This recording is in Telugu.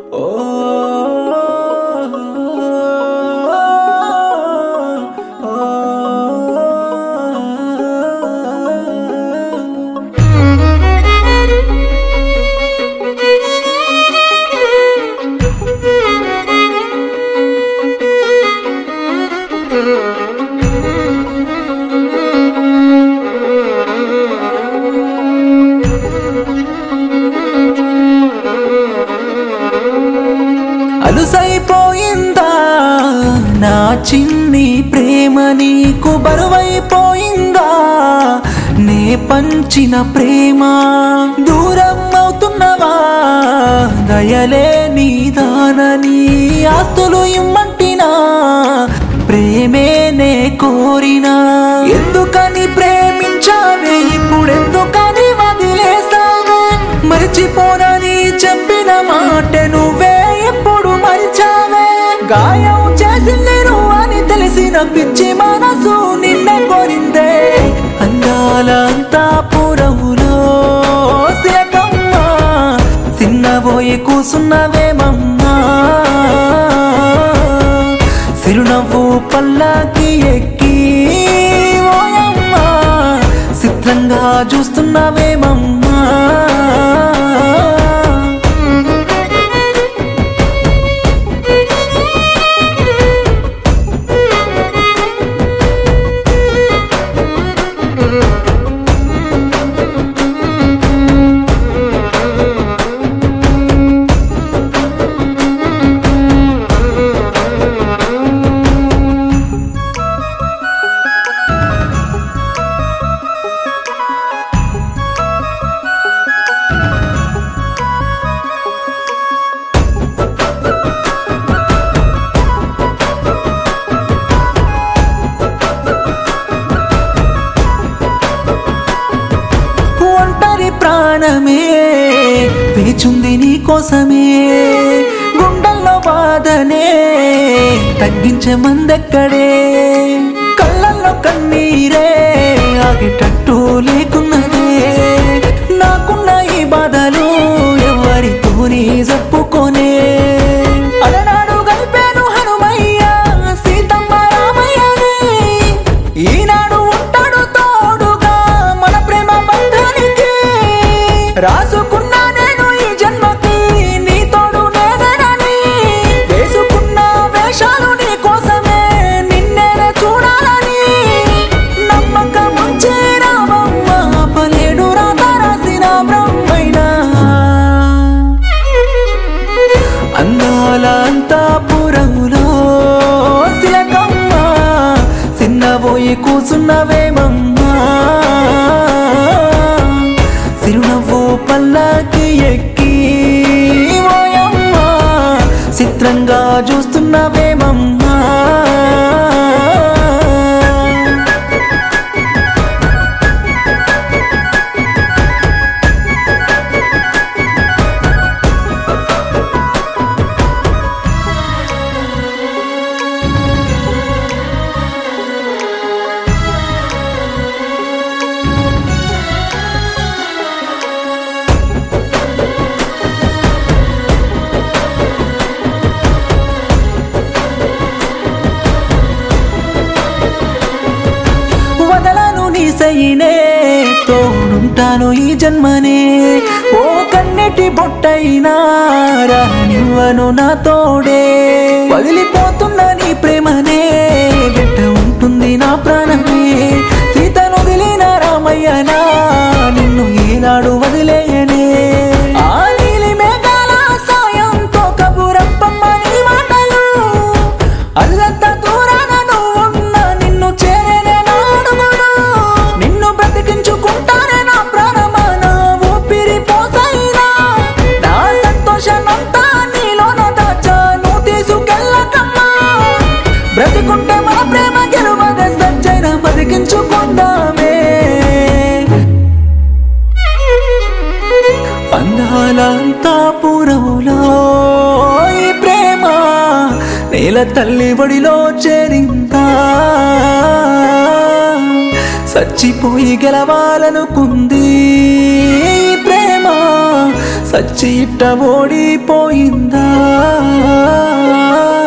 అలుసైపోయిందా నా చిన్ని ప్రేమ నీకు బరువైపోయిందా నే పంచిన ప్రేమ దూరం అవుతున్నవా దయలే నీ దానని ఆస్తులు ఇమ్మంటినా ప్రేమే నే కోరినా ఎందుకని ప్రేమించావే ఇప్పుడెందుకని వదిలేసావే మర్చిపోనని చెప్పిన మాట నువ్వే ఎప్పుడు మరిచావే గాయం చేసింది నువ్వు అని తెలిసిన పిచ్చి మనసు నిన్నే కోరిందే అందాల అంతా పురములో సిలకమ్మ చిన్నబోయి కూసున్నవేమమ్మా సిరునవ్వు పల్లాకి ఎక్కి ఓయమ్మా చిత్రంగా చూస్తున్నావేమమ్మా ఒంటరి ప్రాణమే వేచుంది నీ కోసమే గుండెల్లో బాధనే తగ్గించే మందెక్కడే కళ్ళల్లో కన్నీరే ఆగేటట్టు లేకున్నదే నాకున్న ఈ బాధలు ఎవరితోని చెప్పుకోనే అలనాడు గలిపాను హనుమయ్య సీతమ్మ రామయ్యని ఈనాడు ఉంటాడు తోడుగా మన ప్రేమ బంధానికి రాసుకున్నా నేను ఈ జన్మకి నీ తోడు నేనేనని వేసుకున్న వేషాలు నీ కోసమే నిన్నే చూడాలని నమ్మకం ఉంచి రామమ్మ పలేడు రాత రాసిన బ్రహ్మైనా అందాల అంతాపురంలో సిలకమ్మ చిన్నబోయి కూసున్నవేమమ్మా సిరునవ్వు పల్లాకి ఎక్కి ఓయమ్మా చిత్రంగా చూస్తున్నవేమమ్మా వదలను నీ సైనే తోడుంటాను ఈ జన్మనే ఓ కన్నెటి బొట్టైనా రానివ్వను నా తోడే వదిలిపోతున్న నీ ప్రేమనే గట్ట ఉంటుంది నా ప్రాణమే సీతను వదిలిన రామయ్యనా నిన్ను ఈనాడు వదిలేయనే ఆ నీలి మేఘాల సాయంతో కబురప్పమ్మ నీ మాటలు అల్లంత దూరాన నువ్వున్న నిన్ను చేరేనే నా అడుగులు నిన్ను బ్రతికించుకుంటానే నా ప్రాణమా నా ఊపిరి పోసైనా నా సంతోషమంతా నీలోన దాచా నువ్వు తీసుకెళ్ళకమ్మా బ్రతికుంటే మన ప్రేమ గెలువదే సజ్జైన బతికించుకుందామే అందాలంతాపురంలో ఈ ప్రేమ నేల తల్లి ఒడిలో చేరిందా చచ్చిపోయి గెలవాలనుకుంది ఈ ప్రేమ సచ్చి ఇట్ట ఓడిపోయిందా